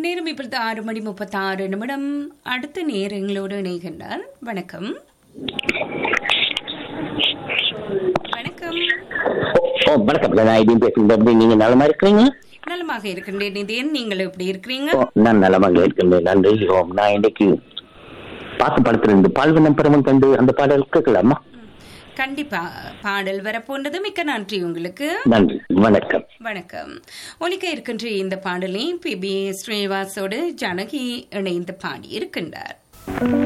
நேரம் இப்பொழுது ஆறு மணி முப்பத்தாறு நிமிடம் அடுத்த நேரங்களோடு இணைகின்றார் வணக்கம் வணக்கம் ஓ வணக்கம் நான் ஐடியும் பேசுகிறேன் எப்படி நீங்க நலமா இருக்கிறீங்க நலமாக இருக்கின்றேன் நிதியன் நீங்கள் எப்படி இருக்கிறீங்க ஓ, நான் நலமாக இருக்கின்றேன் நன்றி ஓம் நான் இன்னைக்கு பாட்டு படத்துல இருந்து பால்வனம் பெருமன் கண்டு அந்த பாடல் கேட்கலாமா கண்டிப்பா பாடல் வரப்போன்றது மிக்க நன்றி உங்களுக்கு நன்றி வணக்கம் வணக்கம் ஒலிக்க இருக்கின்ற இந்த பாடலை பி பி ஸ்ரீனிவாசோடு ஜனகி இணைந்து பாடி இருக்கின்றார்